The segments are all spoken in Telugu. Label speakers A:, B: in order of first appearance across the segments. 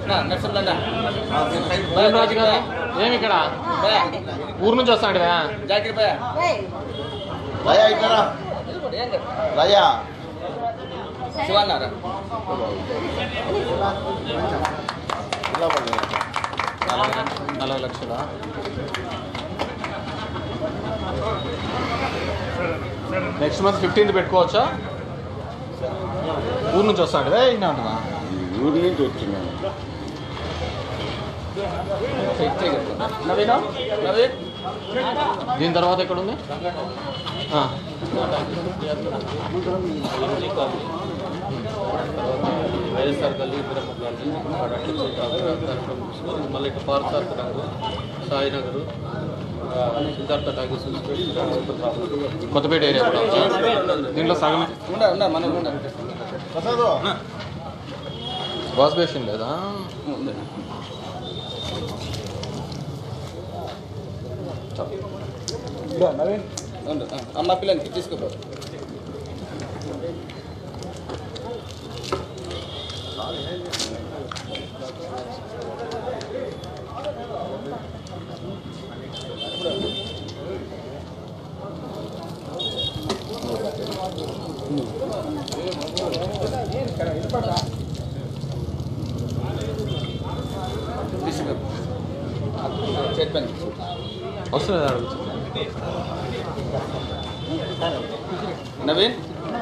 A: భయం రాజు గారు ఏమి ఇక్కడ ఊరు నుంచి వస్తాడు
B: జాకిర్ భయ
C: రాయా ఇట్లా రాయా
B: శివన్నారా
C: ఇలా పడలేదు
A: నలభై లక్షల నెక్స్ట్ మంత్ ఫిఫ్టీన్త్ పెట్టుకోవచ్చా ఊరు నుంచి వస్తాడు ఇన్నా ఉంటుందా
C: ఊరి నుంచి వచ్చినాను
B: నవీన్ నవీన్
A: దీని తర్వాత ఎక్కడ ఉంది ఆ.
D: వైఎస్ఆర్ గల్లీ ఇద్దరమ్మ గాలి అక్కడ కార్యక్రమం తీసుకొని మళ్ళీ ఇక పార్థార్థ నగర్ సాయినగర్ సిద్ధార్థ టాకీస్ చూసుకొని
A: కొత్తపేట ఏరియా కూడా దీంట్లో సగం
B: ఉండ ఉండ మనం ఉండ
C: ప్రసాదు
A: వాష్ బేసిన్ లేదా
B: ఉంది. ఉండు. ఆ, అమ్మ పిల్లలకి తీసుకోపో తీసుకో చేతి పని
A: వస్తుంది అడుగు
B: నవీన్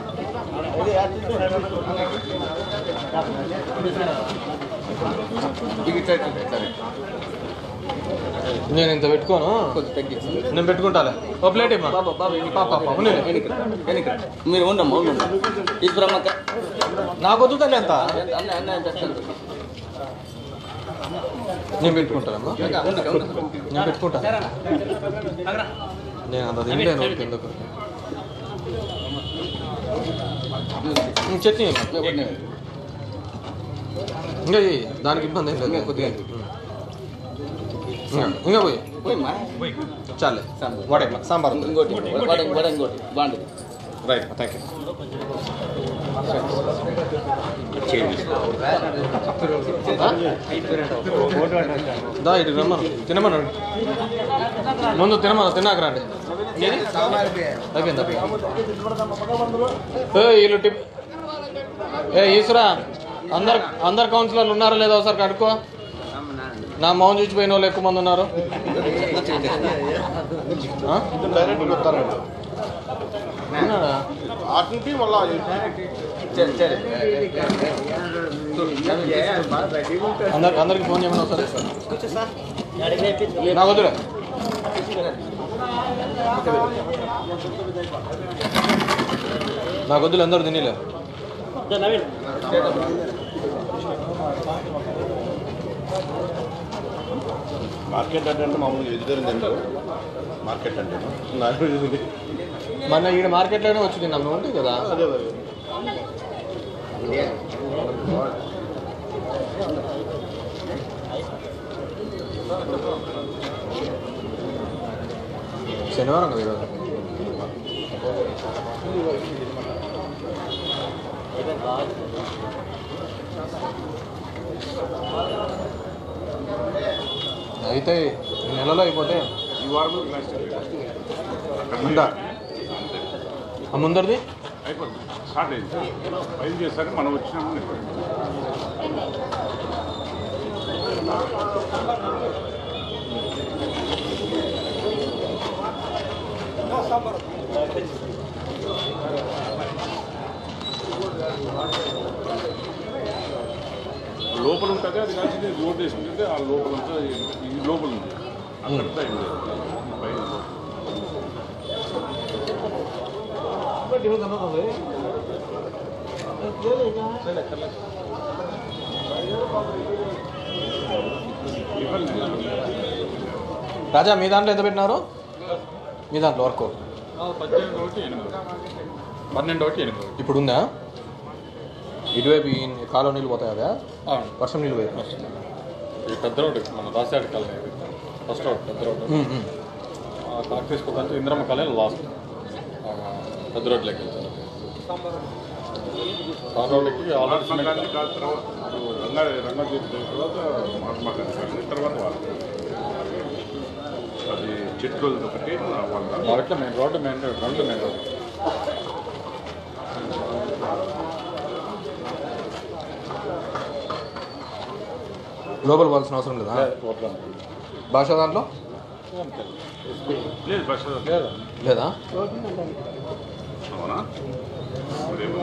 B: ఇది ఇట్లా ఇట్లా ఇట్లా ఇట్లా.
A: నేను ఇంత పెట్టుకోను
B: కొంచెం తగ్గించు
A: నేను పెట్టుకుంటాలే ఓ ప్లేట్ ఇమ్మా
B: బాబా బాబా ఎనికి
A: పాప, పాప, ఉంది.
B: ఎనికి ఎనికి మీరు ఉండమ్మా ఉండండి తీసుకురమ్మక్క
A: నాకు వద్దు తల్లి ఎంత
B: అన్న అన్న ఎంత వస్తుంది?
A: నేను పెట్టుకుంటానమ్మా
B: ఉండక, ఉండక.
A: నేను పెట్టుకుంటా నేను అంత తినలేను ఎందుకు ఉమ్, చట్నీ ఇమ్మా.
B: ఒకటి నేను.
A: ఇంకా ఇయ్యి. దానికి ఇబ్బంది ఏం లేదు
B: కొద్దిగా.
A: ఇంకా ఇంకా పోయి
B: పోయమ్మా.
A: చాలే
B: సాంబార్.
A: వడే సాంబార్ ఉంది.
B: ఇంకోటి వడ వడ ఇంకోటి బాగుంటుంది
A: రైట్ థ్యాంక్ యూ దా ఇటు రమ్మను తినమను ముందు తినమను తిన్నాక రండి ఏది? అయిపోయిందా ఏ వీళ్ళు టిప్ ఏ ఈశ్వరా అందరు అందరు కౌన్సిలర్లు ఉన్నారా లేదా ఒకసారి కనుక్కో నా మౌన్ చూసిపోయిన వాళ్ళు ఎక్కువ మంది ఉన్నారు ఆ?
C: డైరెక్ట్ వస్తారండి
A: ఉన్నాడా?
C: అటు నుంచి మళ్ళా
B: సరే సరే
A: అందరు అందరికి ఫోన్ చేయమని ఒకసారి నాకు వద్దులే నాకు వద్దులే అందరూ తినలే
C: మార్కెట్ అంటే అంటే మామూలుగా వెజిటేరియన్ తింటారు మార్కెట్ అంటే నాకు ఇది
A: మన ఈడ మార్కెట్లోనే వచ్చి తిన్నాం నువ్వు ఉంటుంది కదా
C: అదే అదే
A: శనివారం కదా ఈరోజు అయితే ఈ నెలలో అయిపోతే
E: ఈ వారం నెక్స్ట్
A: ఉందా ఆ ముందరిది
E: అయిపోతుంది స్టార్ట్ అయింది ఫైల్ చేశాక మనం వచ్చినప్పుడు లోపల ఉంటుంది అది కాల్సింది రోడ్ వేసి ఉంటుంది ఆ లోపల ఉంటుంది ఈ లోపల ఉంది అక్కడంతా ఏం లేదు పైన ఇవ్వాలి
A: రాజా మీ దాంట్లో ఎంత పెట్టినారు మీ దాంట్లో వర్క్
E: పద్దెనిమిది ఒకటి ఎనిమిది పన్నెండు ఒకటి ఎనిమిది
A: ఇప్పుడు ఉందా ఇటువైపు ఈ కాలువ నీళ్ళు పోతాయి అవా
E: అవును
A: వర్షం నీళ్ళు పోయి
E: ఈ పెద్ద రోడ్డు మన రాసాడు కాలనీ ఇది. ఫస్ట్ రోడ్ పెద్ద రోడ్డు కనెక్ట్ చేసుకోవడానికి ఇంద్రమ్మ కాలనీ లాస్ట్ ఆ, పెద్ద రోడ్లోకి వెళ్తాను కాలువలకి మహాత్మా గాంధీ కాదు తర్వాత రంగా రంగాజీవి తర్వాత మహాత్మా గాంధీ కాలనీ తర్వాత వాళ్ళు అది చెట్లు ఒకటి వాళ్ళ
C: market main road main road రెండు మెయిన్ రోడ్
A: లోపల పోవాల్సిన అవసరం లేదా భాష దాంట్లో
E: లేదు బస్
C: లేదు
A: లేదా
E: అవునా మరేమో.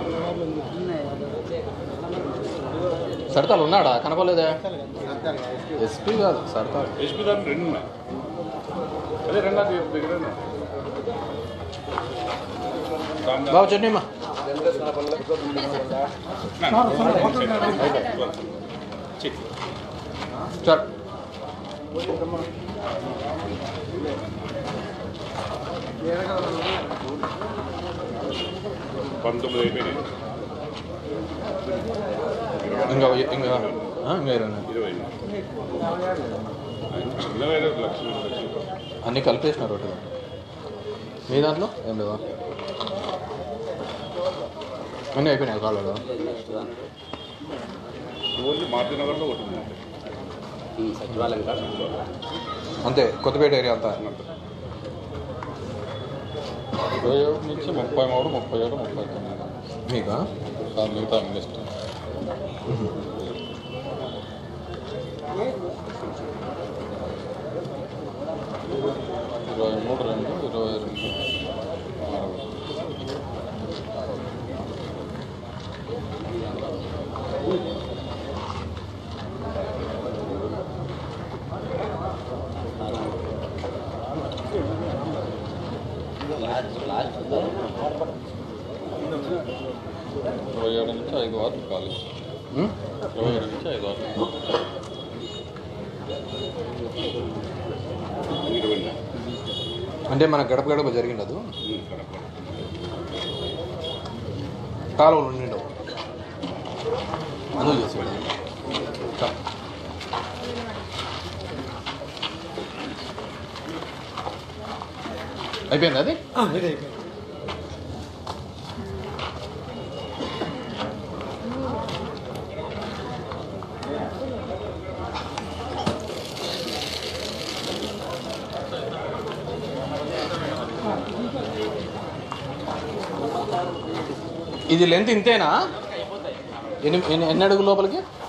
A: సడతాలు ఉన్నాడా కనపలేదే ఎస్పీ కాదు సడతాలు
E: ఎస్పీ దాని రెండు ఉన్నాయి అదే రంగాజీ దగ్గర
A: బాబు చట్నీమా సార్
E: పంతొమ్మిది అయిపోయినాయి
A: ఇంకా ఇంకా ఆ, ఇంకా ఇరవై ఉన్నాయి.
E: ఇరవై ఇరవై ఐదు లక్షలు లక్షలు
A: అన్నీ కలిపేసినారు ఒకటి మీ దాంట్లో ఏం లేవా అన్నీ అయిపోయినాయి కాళ్ళు
E: ఓన్లీ మార్టినగర్లో ఒకటి ఉంది అంతే.
B: సచివాలయం కాదు
A: అంతే కొత్తపేట ఏరియా అంతా
C: ఇరవై ఒకటి నుంచి ముప్పై మూడు ముప్పై ఏడు ముప్పై తొమ్మిది
A: మీకా
C: ఆ మిగతా లిస్ట్ ఇరవై మూడు రెండు ఇరవై రెండు నాలుగు
B: లాస్ట్ లాస్ట్
C: ఇరవై ఏడు నుంచి ఐదు వారాలు ఖాళీ
A: ఉం?
C: ఇరవై ఏడు నుంచి ఐదు వారాలు
E: ఇరవై ఉన్నాయి.
A: అంటే మన గడప గడప జరిగినదు
E: ఉమ్, కడప.
A: కాలువలు ఉండిండవు అందుకు చేసి అయిపోయింది అది ఇది లెంత్ ఇంతేనా ఎన్ని ఎన్ని ఎన్ని అడుగుల లోపలికి